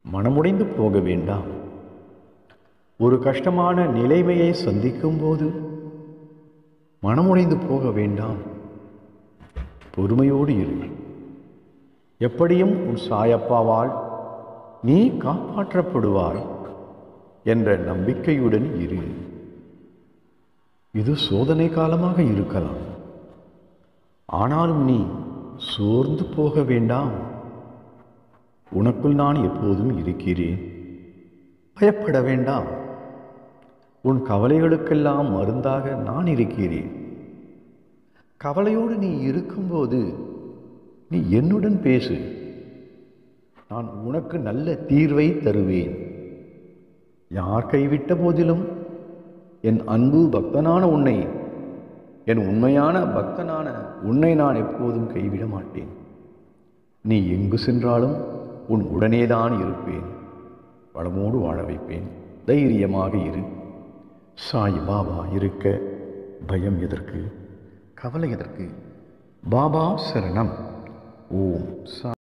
மனமுடைந்து போக வேண்டாம் ஒரு கஷ்டமான நிலைமையை சந்திக்கும் போது மனமுடைந்து போக வேண்டாம் பொறுமையோடு இரு எப்படியும் உன் சாயப்பாவால் நீ காப்பாற்றப்படுவாய் என்ற நம்பிக்கையுடன் இரு இது சோதனை காலமாக இருக்கலாம் ஆனாலும் நீ சோர்ந்து போக வேண்டாம் உனக்குள் நான் எப்போதும் இருக்கிறேன் பயப்பட வேண்டாம் உன் கவலைகளுக்கெல்லாம் மருந்தாக நான் இருக்கிறேன் கவலையோடு நீ இருக்கும்போது நீ என்னுடன் பேசு நான் உனக்கு நல்ல தீர்வை தருவேன் யார் கைவிட்ட போதிலும் என் அன்பு பக்தனான உன்னை என் உண்மையான பக்தனான உன்னை நான் எப்போதும் கைவிட மாட்டேன் நீ எங்கு சென்றாலும் உன் உடனேதான் இருப்பேன் வளமோடு வாழ வைப்பேன் தைரியமாக இரு சாய் பாபா இருக்க பயம் எதற்கு கவலை எதற்கு பாபா சரணம் ஓம் சா